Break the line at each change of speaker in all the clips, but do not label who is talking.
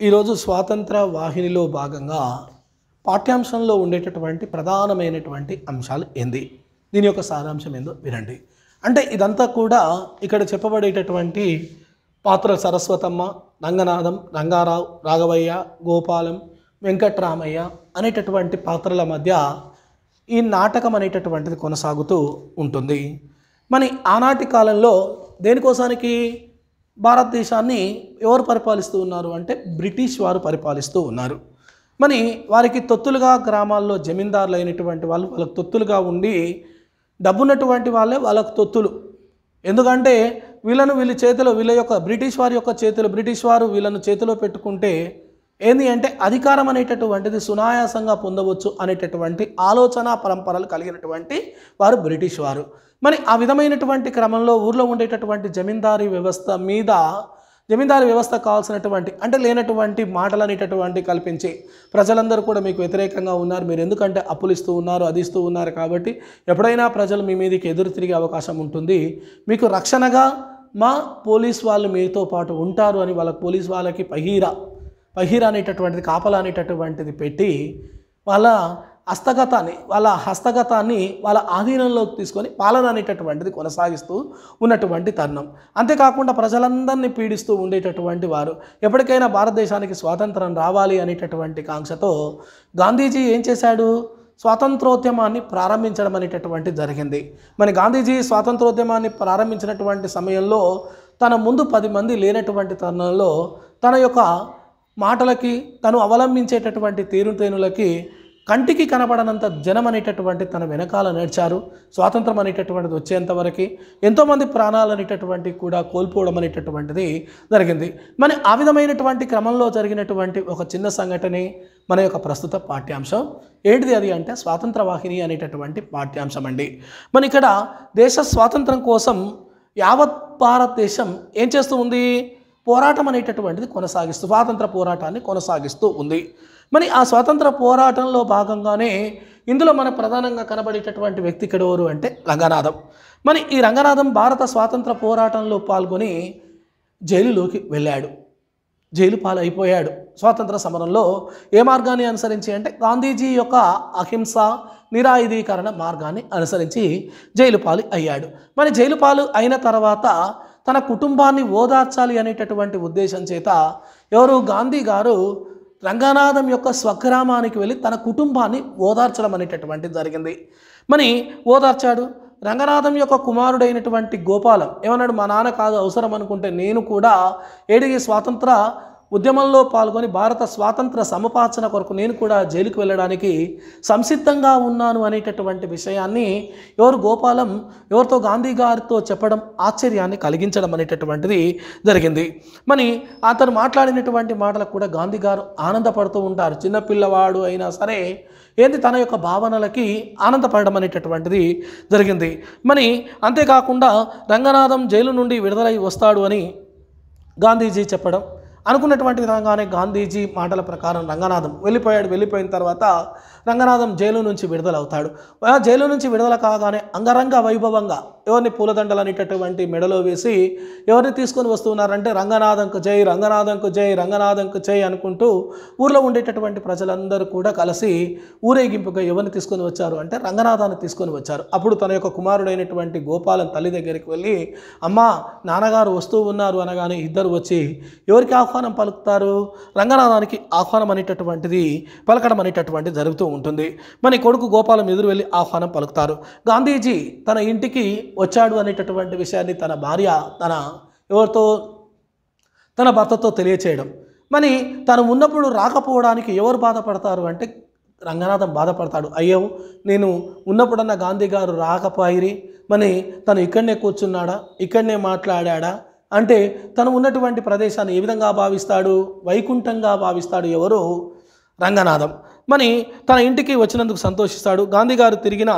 ఈరోజు స్వాతంత్ర వాహినిలో భాగంగా పాఠ్యాంశంలో ఉండేటటువంటి ప్రధానమైనటువంటి అంశాలు ఏంది దీని యొక్క సారాంశం ఏందో వినండి అంటే ఇదంతా కూడా ఇక్కడ చెప్పబడేటటువంటి పాత్ర సరస్వతమ్మ రంగనాథం రంగారావు రాఘవయ్య గోపాలం వెంకట్రామయ్య అనేటటువంటి పాత్రల మధ్య ఈ నాటకం అనేటటువంటిది కొనసాగుతూ ఉంటుంది మరి ఆనాటి కాలంలో దేనికోసానికి భారతదేశాన్ని ఎవరు పరిపాలిస్తూ ఉన్నారు అంటే బ్రిటిష్ వారు పరిపాలిస్తూ ఉన్నారు మరి వారికి తొత్తులుగా గ్రామాల్లో జమీందారులు అయినటువంటి వాళ్ళు వాళ్ళకు తొత్తులుగా ఉండి డబ్బున్నటువంటి వాళ్ళే వాళ్ళకు తొత్తులు ఎందుకంటే వీళ్ళను వీళ్ళ చేతిలో వీళ్ళ యొక్క బ్రిటిష్ వారి యొక్క చేతిలో బ్రిటిష్ వారు వీళ్ళను చేతిలో పెట్టుకుంటే ఏంది అంటే అధికారం అనేటటువంటిది సునాయాసంగా పొందవచ్చు అనేటటువంటి ఆలోచన పరంపరలు కలిగినటువంటి వారు బ్రిటిష్ వారు మరి ఆ విధమైనటువంటి క్రమంలో ఊర్లో ఉండేటటువంటి జమీందారీ వ్యవస్థ మీద జమీందారీ వ్యవస్థ కావాల్సినటువంటి అంటే లేనటువంటి మాటలు అనేటటువంటి కల్పించి ప్రజలందరూ కూడా మీకు వ్యతిరేకంగా ఉన్నారు మీరు ఎందుకంటే అప్పులు ఇస్తూ ఉన్నారు అది ఇస్తూ ఉన్నారు కాబట్టి ఎప్పుడైనా ప్రజలు మీ మీదకి ఎదురు తిరిగే అవకాశం ఉంటుంది మీకు రక్షణగా మా పోలీస్ వాళ్ళు మీతో పాటు ఉంటారు అని వాళ్ళ పోలీస్ వాళ్ళకి పహీరా పహీరా అనేటటువంటిది కాపలా అనేటటువంటిది పెట్టి వాళ్ళ హస్తగతాన్ని వాళ్ళ హస్తగతాన్ని వాళ్ళ ఆధీనంలోకి తీసుకొని పాలన అనేటటువంటిది కొనసాగిస్తూ ఉన్నటువంటి తరుణం అంతేకాకుండా ప్రజలందరినీ పీడిస్తూ ఉండేటటువంటి వారు ఎప్పటికైనా భారతదేశానికి స్వాతంత్రం రావాలి అనేటటువంటి కాంక్షతో గాంధీజీ ఏం చేశాడు స్వాతంత్రోద్యమాన్ని ప్రారంభించడం అనేటటువంటి జరిగింది మరి గాంధీజీ స్వాతంత్రోద్యమాన్ని ప్రారంభించినటువంటి సమయంలో తన ముందు పది మంది లేనటువంటి తరుణంలో తన యొక్క మాటలకి తను అవలంబించేటటువంటి తీరుతేనులకి కంటికి కనబడనంత జనం అనేటటువంటి తన వెనకాల నడిచారు స్వాతంత్రం అనేటటువంటిది వచ్చేంతవరకు ఎంతోమంది ప్రాణాలు అనేటటువంటి కూడా కోల్పోవడం అనేటటువంటిది జరిగింది మరి ఆ విధమైనటువంటి క్రమంలో జరిగినటువంటి ఒక చిన్న సంఘటనే మన యొక్క ప్రస్తుత పాఠ్యాంశం ఏంటిది అది అంటే స్వాతంత్ర వాహిని అనేటటువంటి పాఠ్యాంశం అండి మరి ఇక్కడ దేశ స్వాతంత్రం కోసం యావత్ భారతదేశం ఏం చేస్తూ ఉంది పోరాటం అనేటటువంటిది కొనసాగిస్తూ స్వాతంత్ర పోరాటాన్ని కొనసాగిస్తూ ఉంది మరి ఆ స్వాతంత్ర పోరాటంలో భాగంగానే ఇందులో మన ప్రధానంగా కనబడేటటువంటి వ్యక్తి ఇక్కడ ఎవరు అంటే రంగనాథం మరి ఈ రంగనాథం భారత స్వాతంత్ర పోరాటంలో పాల్గొని జైలులోకి వెళ్ళాడు జైలు పాలైపోయాడు స్వాతంత్ర సమరంలో ఏ మార్గాన్ని అనుసరించి అంటే గాంధీజీ యొక్క అహింస నిరాయుధీకరణ మార్గాన్ని అనుసరించి జైలు పాలు అయ్యాడు మరి జైలు పాలు అయిన తర్వాత తన కుటుంబాన్ని ఓదార్చాలి అనేటటువంటి ఉద్దేశం చేత ఎవరు గాంధీ గారు రంగనాథం యొక్క స్వగ్రామానికి వెళ్ళి తన కుటుంబాన్ని ఓదార్చడం అనేటటువంటిది జరిగింది మరి ఓదార్చాడు రంగనాథం యొక్క కుమారుడైనటువంటి గోపాలం ఏమన్నాడు మా నాన్న కాదు అవసరం అనుకుంటే నేను కూడా ఏడిగి స్వాతంత్ర ఉద్యమంలో పాల్గొని భారత స్వాతంత్ర సముపార్జన కొరకు నేను కూడా జైలుకు వెళ్ళడానికి సంసిద్ధంగా ఉన్నాను అనేటటువంటి విషయాన్ని ఎవరు గోపాలం ఎవరితో గాంధీ గారితో చెప్పడం ఆశ్చర్యాన్ని కలిగించడం అనేటటువంటిది జరిగింది మరి అతను మాట్లాడినటువంటి మాటలకు కూడా గాంధీ గారు ఆనందపడుతూ ఉంటారు చిన్నపిల్లవాడు అయినా సరే ఏంది తన యొక్క భావనలకి ఆనందపడడం అనేటటువంటిది జరిగింది మరి అంతేకాకుండా రంగనాథం జైలు నుండి విడుదలై వస్తాడు అని గాంధీజీ చెప్పడం అనుకున్నటువంటి విధంగానే గాంధీజీ మాటల ప్రకారం రంగనాథం వెళ్ళిపోయాడు వెళ్ళిపోయిన తర్వాత రంగనాథం జైలు నుంచి విడుదలవుతాడు ఆ జైలు నుంచి విడుదల కాగానే అంగరంగ వైభవంగా ఎవరిని పూలదండలు అనేటటువంటి మెడలో వేసి ఎవరిని తీసుకొని వస్తున్నారంటే రంగనాథంకు జై రంగనాథంకు జై రంగనాథంకు జై అనుకుంటూ ఊర్లో ఉండేటటువంటి ప్రజలందరూ కూడా కలిసి ఊరేగింపుగా ఎవరిని తీసుకొని వచ్చారు అంటే రంగనాథాన్ని తీసుకొని వచ్చారు అప్పుడు తన యొక్క కుమారుడైనటువంటి గోపాలం తల్లి దగ్గరికి వెళ్ళి అమ్మా నాన్నగారు వస్తూ ఉన్నారు అనగానే ఇద్దరు వచ్చి ఎవరికి ఆహ్వానం పలుకుతారు రంగనాథానికి ఆహ్వానం అనేటటువంటిది పలకడం అనేటటువంటిది జరుగుతూ ఉంటుంది మన కొడుకు గోపాలం ఎదురు వెళ్ళి ఆహ్వానం పలుకుతారు గాంధీజీ తన ఇంటికి వచ్చాడు అనేటటువంటి విషయాన్ని తన భార్య తన ఎవరితో తన భర్తతో తెలియచేయడం మరి తను ఉన్నప్పుడు రాకపోవడానికి ఎవరు బాధపడతారు అంటే రంగనాథం బాధపడతాడు అయ్యో నేను ఉన్నప్పుడన్న గాంధీ గారు రాకపోయిరి మరి తను ఇక్కడనే కూర్చున్నాడా ఇక్కడనే మాట్లాడా అంటే తను ఉన్నటువంటి ప్రదేశాన్ని ఏ విధంగా భావిస్తాడు వైకుంఠంగా భావిస్తాడు ఎవరు రంగనాథం మరి తన ఇంటికి వచ్చినందుకు సంతోషిస్తాడు గాంధీ గారు తిరిగిన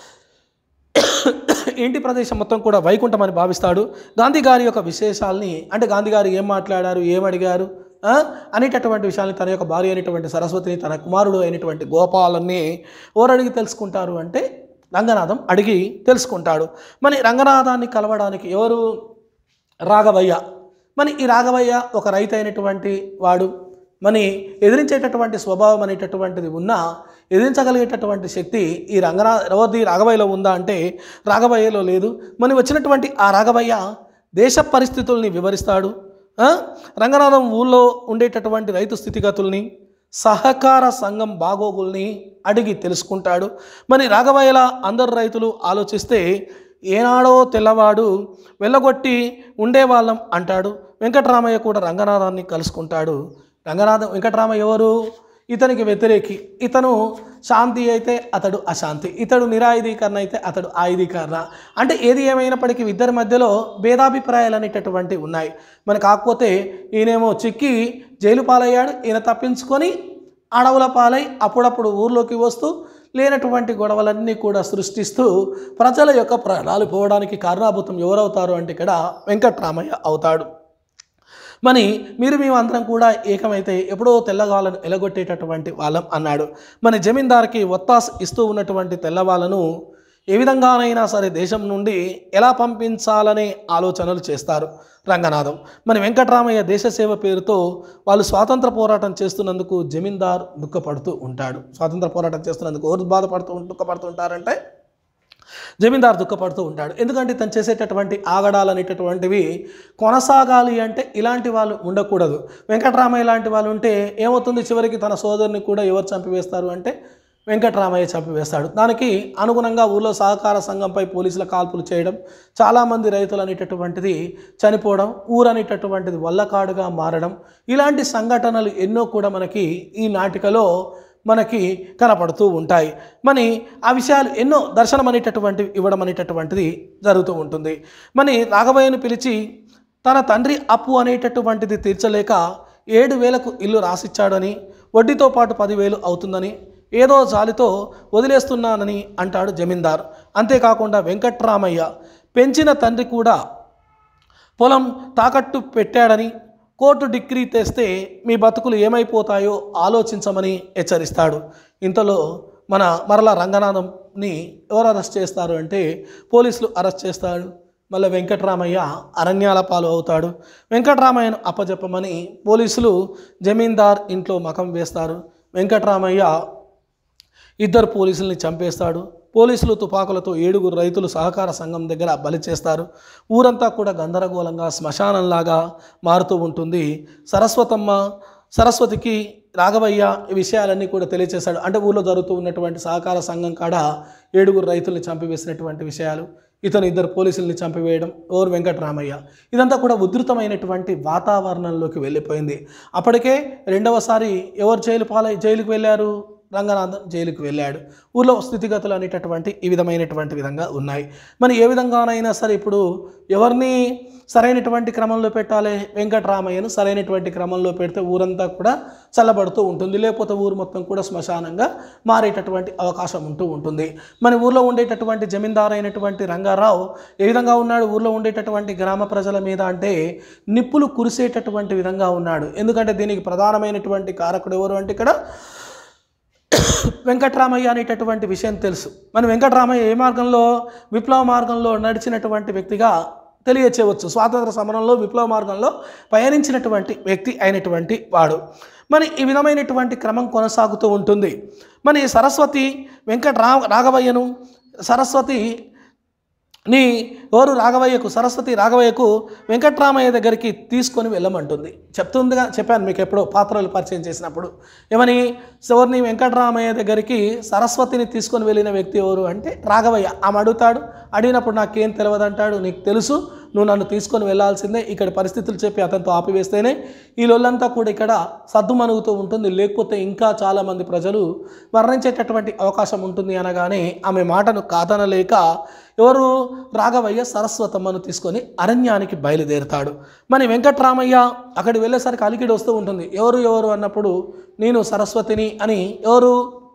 ఇంటి ప్రదేశం మొత్తం కూడా వైకుంఠం అని భావిస్తాడు గాంధీ గారి యొక్క విశేషాల్ని అంటే గాంధీ గారు ఏం మాట్లాడారు ఏం అడిగారు ఆ? అనేటటువంటి విషయాల్ని తన యొక్క భార్య అయినటువంటి సరస్వతిని తన కుమారుడు అయినటువంటి గోపాలని ఎవరు అడిగి తెలుసుకుంటారు అంటే రంగనాథం అడిగి తెలుసుకుంటాడు మరి రంగనాథాన్ని కలవడానికి ఎవరు రాఘవయ్య మరి ఈ రాఘవయ్య ఒక రైతు అయినటువంటి వాడు మరి ఎదిరించేటటువంటి స్వభావం అనేటటువంటిది ఉన్నా ఎదిరించగలిగేటటువంటి శక్తి ఈ రంగనా ఎవరిది రాఘవయ్యలో ఉందా అంటే రాఘవయ్యలో లేదు మరి వచ్చినటువంటి ఆ రాఘవయ్య దేశ పరిస్థితుల్ని వివరిస్తాడు ఆ? రంగనాథం ఊళ్ళో ఉండేటటువంటి రైతు స్థితిగతుల్ని సహకార సంఘం బాగోగుల్ని అడిగి తెలుసుకుంటాడు మరి రాఘవయ్యల అందరు రైతులు ఆలోచిస్తే ఏనాడో తెల్లవాడు వెళ్ళగొట్టి ఉండేవాళ్ళం అంటాడు వెంకటరామయ్య కూడా రంగనాథాన్ని కలుసుకుంటాడు రంగనాథం వెంకటరామయ్య ఎవరు ఇతనికి వ్యతిరేకి ఇతను శాంతి అయితే అతడు అశాంతి ఇతడు నిరాయుధీకరణ అయితే అతడు ఆయుధీకరణ అంటే ఏది ఏమైనప్పటికీ ఇద్దరి మధ్యలో భేదాభిప్రాయాలు అనేటటువంటివి ఉన్నాయి మరి కాకపోతే ఈయనేమో చిక్కి జైలు పాలయ్యాడు ఈయన తప్పించుకొని అడవుల పాలై అప్పుడప్పుడు ఊర్లోకి వస్తూ లేనటువంటి గొడవలన్నీ కూడా సృష్టిస్తూ ప్రజల యొక్క ప్రాణాలు పోవడానికి కారణాభూతం ఎవరవుతారు అంటే ఇక్కడ వెంకట్రామయ్య అవుతాడు మరి మీరు మేమందరం కూడా ఏకమైతే ఎప్పుడో తెల్లవాళ్ళను ఎలగొట్టేటటువంటి వాళ్ళం అన్నాడు మన జమీందార్కి ఒత్తాస్ ఇస్తూ ఉన్నటువంటి తెల్లవాళ్ళను ఏ విధంగానైనా సరే దేశం నుండి ఎలా పంపించాలనే ఆలోచనలు చేస్తారు రంగనాథం మరి వెంకటరామయ్య దేశ సేవ పేరుతో వాళ్ళు స్వాతంత్ర పోరాటం చేస్తున్నందుకు జమీందార్ దుఃఖపడుతూ ఉంటాడు స్వాతంత్ర పోరాటం చేస్తున్నందుకు ఎవరు బాధపడుతూ దుఃఖపడుతూ ఉంటారంటే జమీందారు దుఃఖపడుతూ ఉంటాడు ఎందుకంటే తను చేసేటటువంటి ఆగడాలు అనేటటువంటివి కొనసాగాలి అంటే ఇలాంటి వాళ్ళు ఉండకూడదు వెంకటరామయ్య లాంటి వాళ్ళు ఉంటే ఏమవుతుంది చివరికి తన సోదరుని కూడా ఎవరు చంపివేస్తారు అంటే వెంకటరామయ్య చంపివేస్తాడు దానికి అనుగుణంగా ఊళ్ళో సహకార సంఘంపై పోలీసుల కాల్పులు చేయడం చాలామంది రైతులు అనేటటువంటిది చనిపోవడం ఊరు అనేటటువంటిది వల్లకాడుగా మారడం ఇలాంటి సంఘటనలు ఎన్నో కూడా మనకి ఈ నాటికలో మనకి కనపడుతూ ఉంటాయి మరి ఆ విషయాలు ఎన్నో దర్శనం అనేటటువంటివి ఇవ్వడం అనేటటువంటిది జరుగుతూ ఉంటుంది మరి రాఘవయ్యను పిలిచి తన తండ్రి అప్పు అనేటటువంటిది తీర్చలేక ఏడు వేలకు ఇల్లు రాసిచ్చాడని వడ్డీతో పాటు పదివేలు అవుతుందని ఏదో జాలితో వదిలేస్తున్నానని అంటాడు జమీందార్ అంతేకాకుండా వెంకట్రామయ్య పెంచిన తండ్రి కూడా పొలం తాకట్టు పెట్టాడని కోర్టు డిగ్రీ తెస్తే మీ బతుకులు ఏమైపోతాయో ఆలోచించమని హెచ్చరిస్తాడు ఇంతలో మన మరల రంగనాథంని ఎవరు అరెస్ట్ చేస్తారు అంటే పోలీసులు అరెస్ట్ చేస్తాడు మళ్ళీ వెంకటరామయ్య అరణ్యాల పాలు అవుతాడు వెంకటరామయ్యను అప్పజెప్పమని పోలీసులు జమీందార్ ఇంట్లో మకం వేస్తారు వెంకటరామయ్య ఇద్దరు పోలీసుల్ని చంపేస్తాడు పోలీసులు తుపాకులతో ఏడుగురు రైతులు సహకార సంఘం దగ్గర బలి చేస్తారు ఊరంతా కూడా గందరగోళంగా శ్మశానంలాగా మారుతూ ఉంటుంది సరస్వతమ్మ సరస్వతికి రాఘవయ్య ఈ విషయాలన్నీ కూడా తెలియచేశాడు అంటే ఊళ్ళో జరుగుతూ ఉన్నటువంటి సహకార సంఘం కాడ ఏడుగురు రైతుల్ని చంపివేసినటువంటి విషయాలు ఇతను ఇద్దరు పోలీసుల్ని చంపివేయడం ఓరు వెంకటరామయ్య ఇదంతా కూడా ఉధృతమైనటువంటి వాతావరణంలోకి వెళ్ళిపోయింది అప్పటికే రెండవసారి ఎవరు జైలు పాలై జైలుకు వెళ్ళారు రంగనాథన్ జైలుకు వెళ్ళాడు ఊర్లో స్థితిగతులు అనేటటువంటి ఈ విధమైనటువంటి విధంగా ఉన్నాయి మరి ఏ విధంగానైనా సరే ఇప్పుడు ఎవరిని సరైనటువంటి క్రమంలో పెట్టాలి వెంకటరామయ్యను సరైనటువంటి క్రమంలో పెడితే ఊరంతా కూడా చల్లబడుతూ ఉంటుంది లేకపోతే ఊరు మొత్తం కూడా శ్మశానంగా మారేటటువంటి అవకాశం ఉంటూ ఉంటుంది మన ఊర్లో ఉండేటటువంటి జమీందారు అయినటువంటి రంగారావు ఏ విధంగా ఉన్నాడు ఊర్లో ఉండేటటువంటి గ్రామ ప్రజల మీద అంటే నిప్పులు కురిసేటటువంటి విధంగా ఉన్నాడు ఎందుకంటే దీనికి ప్రధానమైనటువంటి కారకుడు ఎవరు అంటే ఇక్కడ వెంకట్రామయ్య అనేటటువంటి విషయం తెలుసు మన వెంకటరామయ్య ఏ మార్గంలో విప్లవ మార్గంలో నడిచినటువంటి వ్యక్తిగా తెలియచేయవచ్చు స్వాతంత్ర సమరంలో విప్లవ మార్గంలో పయనించినటువంటి వ్యక్తి అయినటువంటి వాడు మరి ఈ విధమైనటువంటి క్రమం కొనసాగుతూ ఉంటుంది మరి సరస్వతి వెంకట రా రాఘవయ్యను సరస్వతి నీ ఎవరు రాఘవయ్యకు సరస్వతి రాఘవయ్యకు వెంకట్రామయ్య దగ్గరికి తీసుకొని వెళ్ళమంటుంది చెప్తుందిగా చెప్పాను మీకు ఎప్పుడో పాత్రలు పరిచయం చేసినప్పుడు ఏమని ఎవరిని వెంకట్రామయ్య దగ్గరికి సరస్వతిని తీసుకొని వెళ్ళిన వ్యక్తి ఎవరు అంటే రాఘవయ్య ఆమె అడుగుతాడు అడిగినప్పుడు నాకేం తెలియదు అంటాడు నీకు తెలుసు నువ్వు నన్ను తీసుకొని వెళ్ళాల్సిందే ఇక్కడ పరిస్థితులు చెప్పి అతనితో ఆపివేస్తేనే ఈ లొల్లంతా కూడా ఇక్కడ సద్దుమణుగుతూ ఉంటుంది లేకపోతే ఇంకా చాలామంది ప్రజలు మరణించేటటువంటి అవకాశం ఉంటుంది అనగానే ఆమె మాటను కాదనలేక ఎవరు రాఘవయ్య సరస్వతమ్మను తీసుకొని అరణ్యానికి బయలుదేరుతాడు మరి వెంకట్రామయ్య అక్కడికి వెళ్ళేసరికి అలికిడి వస్తూ ఉంటుంది ఎవరు ఎవరు అన్నప్పుడు నేను సరస్వతిని అని ఎవరు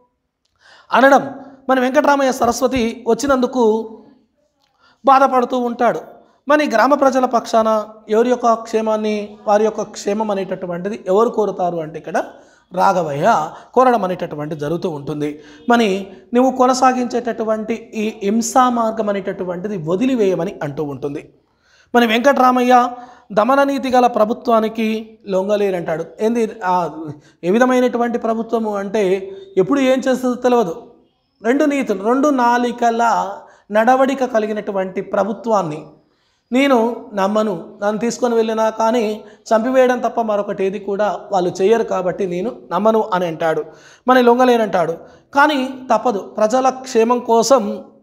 అనడం మరి వెంకటరామయ్య సరస్వతి వచ్చినందుకు బాధపడుతూ ఉంటాడు మరి గ్రామ ప్రజల పక్షాన ఎవరి యొక్క క్షేమాన్ని వారి యొక్క క్షేమం అనేటటువంటిది ఎవరు కోరుతారు అంటే ఇక్కడ రాఘవయ్య కోరడం అనేటటువంటి జరుగుతూ ఉంటుంది మరి నువ్వు కొనసాగించేటటువంటి ఈ హింసా మార్గం అనేటటువంటిది వదిలివేయమని అంటూ ఉంటుంది మరి వెంకటరామయ్య దమననీతి గల ప్రభుత్వానికి లొంగలేరంటాడు ఏంది ఆ ఏ విధమైనటువంటి ప్రభుత్వము అంటే ఎప్పుడు ఏం చేస్తుందో తెలియదు రెండు నీతులు రెండు నాలికల నడవడిక కలిగినటువంటి ప్రభుత్వాన్ని నేను నమ్మను నన్ను తీసుకొని వెళ్ళినా కానీ చంపివేయడం తప్ప మరొకటి ఏది కూడా వాళ్ళు చేయరు కాబట్టి నేను నమ్మను అని అంటాడు మన లొంగలేనంటాడు కానీ తప్పదు ప్రజల క్షేమం కోసం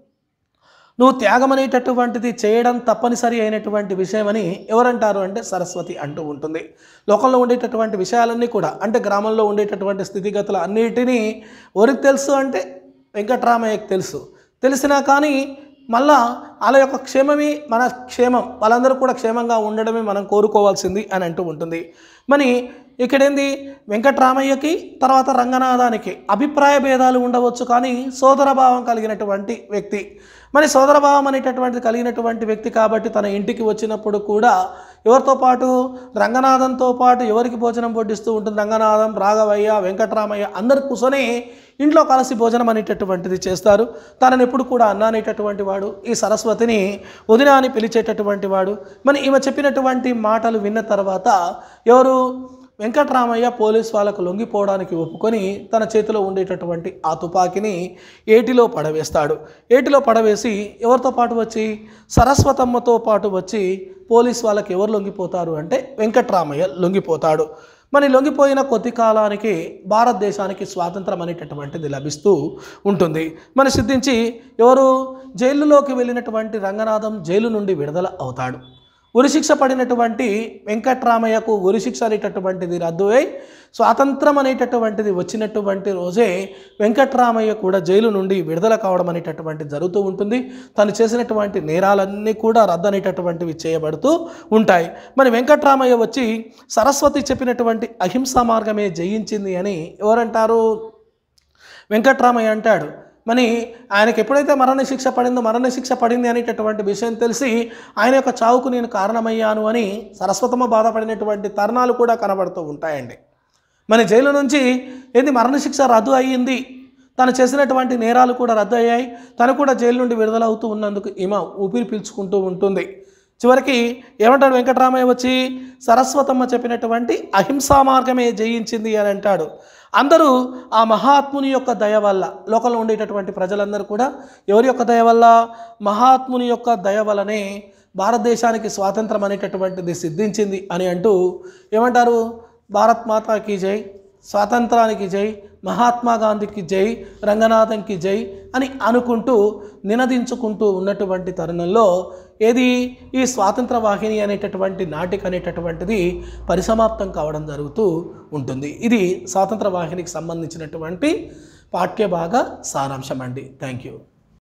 నువ్వు త్యాగం అనేటటువంటిది చేయడం తప్పనిసరి అయినటువంటి విషయమని ఎవరంటారు అంటే సరస్వతి అంటూ ఉంటుంది లోకంలో ఉండేటటువంటి విషయాలన్నీ కూడా అంటే గ్రామంలో ఉండేటటువంటి స్థితిగతులు అన్నిటినీ ఎవరికి తెలుసు అంటే వెంకట్రామయ్యకి తెలుసు తెలిసినా కానీ మళ్ళా వాళ్ళ యొక్క క్షేమమే మన క్షేమం వాళ్ళందరూ కూడా క్షేమంగా ఉండడమే మనం కోరుకోవాల్సింది అని అంటూ ఉంటుంది మరి ఇక్కడేంది వెంకట్రామయ్యకి తర్వాత రంగనాథానికి అభిప్రాయ భేదాలు ఉండవచ్చు కానీ సోదరభావం కలిగినటువంటి వ్యక్తి మరి సోదరభావం అనేటటువంటిది కలిగినటువంటి వ్యక్తి కాబట్టి తన ఇంటికి వచ్చినప్పుడు కూడా ఎవరితో పాటు రంగనాథంతో పాటు ఎవరికి భోజనం వడ్డిస్తూ ఉంటుంది రంగనాథం రాఘవయ్య వెంకట్రామయ్య అందరు కూర్చొని ఇంట్లో కలిసి భోజనం అనేటటువంటిది చేస్తారు తనని ఎప్పుడు కూడా అన్న అనేటటువంటి వాడు ఈ సరస్వతిని వదిన అని పిలిచేటటువంటి వాడు మరి ఈమె చెప్పినటువంటి మాటలు విన్న తర్వాత ఎవరు వెంకట్రామయ్య పోలీస్ వాళ్ళకు లొంగిపోవడానికి ఒప్పుకొని తన చేతిలో ఉండేటటువంటి ఆ తుపాకీని ఏటిలో పడవేస్తాడు ఏటిలో పడవేసి ఎవరితో పాటు వచ్చి సరస్వతమ్మతో పాటు వచ్చి పోలీస్ వాళ్ళకి ఎవరు లొంగిపోతారు అంటే వెంకట్రామయ్య లొంగిపోతాడు మరి లొంగిపోయిన కొద్ది కాలానికి భారతదేశానికి స్వాతంత్రం అనేటటువంటిది లభిస్తూ ఉంటుంది మరి సిద్ధించి ఎవరు జైలులోకి వెళ్ళినటువంటి రంగనాథం జైలు నుండి విడుదల అవుతాడు ఉరిశిక్ష పడినటువంటి వెంకట్రామయ్యకు ఉరిశిక్ష అనేటటువంటిది రద్దు అయి స్వాతంత్రం అనేటటువంటిది వచ్చినటువంటి రోజే వెంకట్రామయ్య కూడా జైలు నుండి విడుదల కావడం అనేటటువంటిది జరుగుతూ ఉంటుంది తను చేసినటువంటి నేరాలన్నీ కూడా రద్దు అనేటటువంటివి చేయబడుతూ ఉంటాయి మరి వెంకట్రామయ్య వచ్చి సరస్వతి చెప్పినటువంటి అహింసా మార్గమే జయించింది అని ఎవరంటారు వెంకట్రామయ్య అంటాడు మరి ఆయనకి ఎప్పుడైతే మరణ శిక్ష పడిందో మరణ శిక్ష పడింది అనేటటువంటి విషయం తెలిసి ఆయన యొక్క చావుకు నేను కారణమయ్యాను అని సరస్వతమ్మ బాధపడినటువంటి తరుణాలు కూడా కనబడుతూ ఉంటాయండి మన జైలు నుంచి ఏంది మరణశిక్ష రద్దు అయ్యింది తను చేసినటువంటి నేరాలు కూడా రద్దు అయ్యాయి తను కూడా జైలు నుండి విడుదలవుతూ ఉన్నందుకు ఈమె ఊపిరి పీల్చుకుంటూ ఉంటుంది చివరికి ఏమంటాడు వెంకటరామయ్య వచ్చి సరస్వతమ్మ చెప్పినటువంటి అహింసా మార్గమే జయించింది అని అంటాడు అందరూ ఆ మహాత్ముని యొక్క దయ వల్ల లోకంలో ఉండేటటువంటి ప్రజలందరూ కూడా ఎవరి యొక్క దయ వల్ల మహాత్ముని యొక్క దయ వల్లనే భారతదేశానికి స్వాతంత్రం అనేటటువంటిది సిద్ధించింది అని అంటూ ఏమంటారు భారత్ మాతాకి జై స్వాతంత్రానికి జై మహాత్మా గాంధీకి జై రంగనాథన్కి జై అని అనుకుంటూ నినదించుకుంటూ ఉన్నటువంటి తరుణంలో ఏది ఈ స్వాతంత్ర వాహిని అనేటటువంటి నాటిక అనేటటువంటిది పరిసమాప్తం కావడం జరుగుతూ ఉంటుంది ఇది స్వాతంత్ర వాహినికి సంబంధించినటువంటి పాఠ్యభాగ సారాంశం అండి థ్యాంక్ యూ